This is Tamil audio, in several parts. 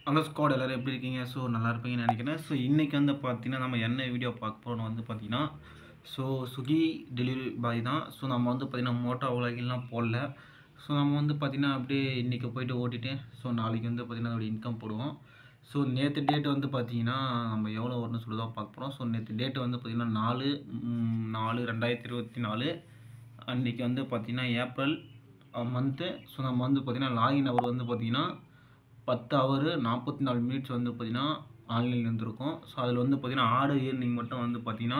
அந்த ஸ்குவாட் எல்லோரும் எப்படி இருக்கீங்க ஸோ நல்லா இருப்பீங்கன்னு நினைக்கிறேன் ஸோ இன்றைக்கி வந்து பார்த்தீங்கன்னா நம்ம என்ன வீடியோ பார்க்க போகிறோம் வந்து பார்த்தீங்கன்னா ஸோ ஸ்விக்கி டெலிவரி பாய் தான் ஸோ நம்ம வந்து பார்த்தீங்கன்னா மோட்டோ உலகெல்லாம் போடல ஸோ நம்ம வந்து பார்த்தீங்கன்னா அப்படியே இன்றைக்கி போயிட்டு ஓட்டிட்டு ஸோ நாளைக்கு வந்து பார்த்தீங்கன்னா அதோட இன்கம் போடுவோம் ஸோ நேற்று டேட் வந்து பார்த்தீங்கன்னா நம்ம எவ்வளோ வரும்னு சொல்லி தான் பார்க்க போகிறோம் ஸோ நேற்று டேட்டு வந்து பார்த்தீங்கன்னா நாலு ம், நாலு ரெண்டாயிரத்தி இருபத்தி நாலு அன்றைக்கி வந்து பார்த்தீங்கன்னா ஏப்ரல் மந்த்து ஸோ நம்ம வந்து பார்த்தீங்கன்னா லாகின் அவர் வந்து பார்த்தீங்கன்னா பத்து ஹவர் நாற்பத்தி நாலு மினிட்ஸ் வந்து பார்த்தீங்கன்னா ஆன்லைனில் இருந்திருக்கும் ஸோ அதில் வந்து பார்த்தீங்கன்னா ஆர்டர் ஏர்னிங் மட்டும் வந்து பார்த்தீங்கன்னா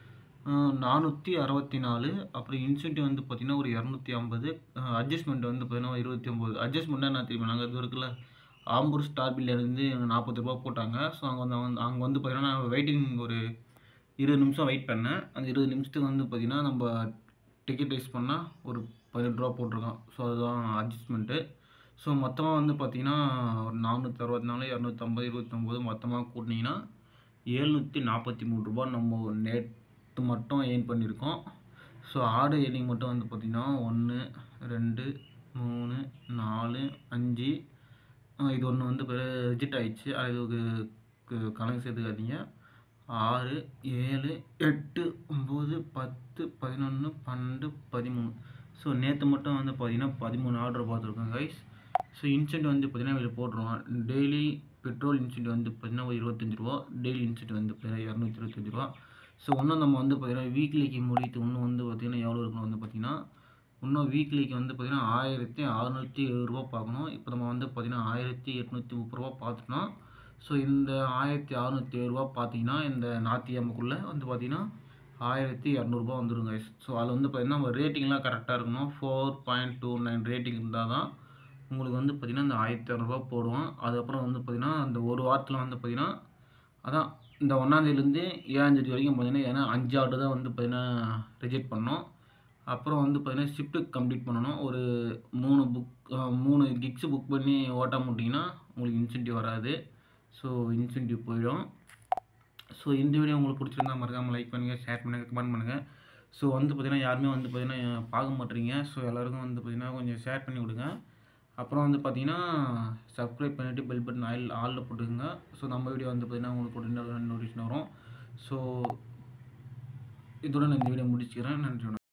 நானூற்றி அறுபத்தி நாலு அப்புறம் இன்சென்டிவ் வந்து பார்த்தீங்கன்னா ஒரு இரநூத்தி ஐம்பது அட்ஜஸ்ட்மெண்ட் வந்து பார்த்தீங்கன்னா இருபத்தி ஒம்பது அட்ஜஸ்ட்மெண்ட்டாக என்ன தெரியுமா நாங்கள் இது இருக்குல்ல ஆம்பூர் ஸ்டார் பில்லேருந்து எங்களுக்கு நாற்பது ரூபா போட்டாங்க ஸோ அங்கே வந்து வந்து அங்கே வந்து பார்த்தீங்கன்னா நான் வெயிட்டிங் ஒரு இருபது நிமிஷம் வெயிட் பண்ணேன் அந்த இருபது நிமிஷத்துக்கு வந்து பார்த்தீங்கன்னா நம்ம டிக்கெட் ரைஸ் பண்ணால் ஒரு பதினெட்டு ரூபா போட்டிருக்கோம் ஸோ அதுதான் அட்ஜஸ்ட்மெண்ட்டு ஸோ மொத்தமாக வந்து பார்த்தீங்கன்னா ஒரு நானூற்றி அறுபத்தி நாலு இரநூத்தம்பது இருபத்தொம்போது மொத்தமாக கூட்டினீங்கன்னா ஏழ்நூற்றி நாற்பத்தி மூணு ரூபா நம்ம நேற்று மட்டும் ஏர்ன் பண்ணியிருக்கோம் ஸோ ஆர்டர் ஏர்னிங் மட்டும் வந்து பார்த்திங்கன்னா ஒன்று ரெண்டு மூணு நாலு அஞ்சு ஆ, இது ஒன்று வந்து ரிஜெக்ட் ஆயிடுச்சு அதுக்கு கு- கணக்கு சேர்த்துக்காதீங்க ஆறு ஏழு எட்டு ஒம்பது பத்து பதினொன்று பன்னெண்டு பதிமூணு ஸோ நேற்று மட்டும் வந்து பார்த்தீங்கன்னா பதிமூணு ஆர்டர் பார்த்துருக்கோம் கைஸ் ஸோ இன்சென்ட் வந்து பார்த்தீங்கன்னா இதில் போட்டுருவோம் டெய்லி பெட்ரோல் இன்சென்ட் வந்து பார்த்தீங்கன்னா ஒரு இருபத்தஞ்சி ரூபா டெய்லி இன்சென்ட் வந்து பார்த்தீங்கன்னா இரநூத்தி இருபத்தஞ்சி ரூபா ஸோ இன்னும் நம்ம வந்து பார்த்தீங்கன்னா வீக்லிக்கு முடித்து இன்னும் வந்து பார்த்தீங்கன்னா எவ்வளோ இருக்கணும் வந்து பார்த்தீங்கன்னா இன்னும் வீக்லிக்கு வந்து பார்த்தீங்கன்னா ஆயிரத்தி அறநூற்றி எழுபது ரூபா பார்க்கணும் இப்போ நம்ம வந்து பார்த்தீங்கன்னா ஆயிரத்தி எட்நூற்றி முப்பது ரூபா பார்த்துட்டோம் ஸோ இந்த ஆயிரத்தி அறநூற்றி ஏழு ரூபா பார்த்தீங்கன்னா இந்த நாத்தியம்முக்குள்ளே வந்து பார்த்தீங்கன்னா ஆயிரத்தி இரநூறுபா வந்துருங்க ஸோ அதில் வந்து பார்த்தீங்கன்னா நம்ம ரேட்டிங்லாம் கரெக்டாக இருக்கணும் four point two nine rating இருந்தால் தான் உங்களுக்கு வந்து பார்த்திங்கன்னா இந்த ஆயிரத்தி இரநூறுபா போடுவோம் அதுக்கப்புறம் வந்து பார்த்திங்கன்னா அந்த ஒரு வாரத்தில் வந்து பார்த்திங்கன்னா அதான் இந்த ஒன்றாந்தேதியிலேருந்து ஏழாந்தேதி வரைக்கும் பார்த்தீங்கன்னா ஏன்னா அஞ்சு ஆர்டர் தான் வந்து பார்த்திங்கன்னா ரிஜெக்ட் பண்ணோம் அப்புறம் வந்து பார்த்திங்கன்னா ஷிஃப்ட்டு கம்ப்ளீட் பண்ணணும் ஒரு மூணு புக் மூணு கிக்ஸு புக் பண்ணி ஓட்டாம விட்டிங்கன்னா உங்களுக்கு இன்சென்டிவ் வராது ஸோ இன்சென்டிவ் போயிடும் ஸோ இந்த வீடியோ உங்களுக்கு பிடிச்சிருந்தா மறக்காமல் லைக் பண்ணுங்கள் ஷேர் பண்ணுங்கள் கமெண்ட் பண்ணுங்கள் ஸோ வந்து பார்த்திங்கன்னா யாருமே வந்து பார்த்திங்கன்னா பார்க்க மாட்டீங்க ஸோ எல்லாருக்கும் வந்து பார்த்திங்கன்னா கொஞ்சம் ஷேர் பண்ணி விடுங்க அப்புறம் வந்து பார்த்தீங்கன்னா சப்ஸ்கிரைப் பண்ணிவிட்டு பெல் பட்டன் ஆயில் ஆலில் போட்டுக்கோங்க ஸோ நம்ம வீடியோ வந்து பார்த்திங்கன்னா உங்களுக்கு உடனே நோட்டிஃபிகேஷன் வரும் ஸோ இதோட நான் இந்த வீடியோ முடிச்சுக்கிறேன் நன்றி வணக்கம்